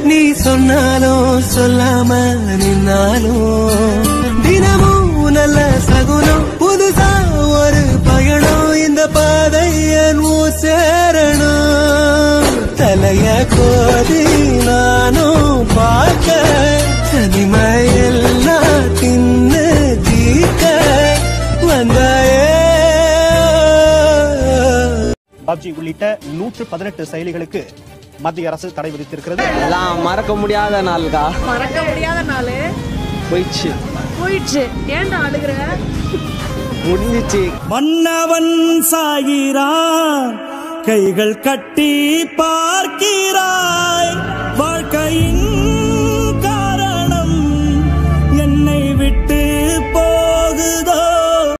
நீ சொன்னாலும் சொல்லாம நின்னாலும் தினமும் நல்ல சகுனம் புதுசா ஒரு பயணம் இந்த பாதை என் ஊர் சேரணும் தலைய கோதி நானும் பார்க்க தனிமையெல்லாம் தின்னு தீர்க்க வந்தாயே பப்ஜி உள்ளிட்ட நூற்று பதினெட்டு செயலிகளுக்கு மத்திய அரசு தடை விதித்திருக்கிறது எல்லாம் மறக்க முடியாத நாள்கா மறக்க முடியாத நாள் போயிடுச்சு போயிடுச்சு ஏன்டா அழுகுற முடிஞ்சிச்சு மன்னவன் சாகிறான் கைகள் கட்டி பார்க்கிறாய் வாழ்க்கையின்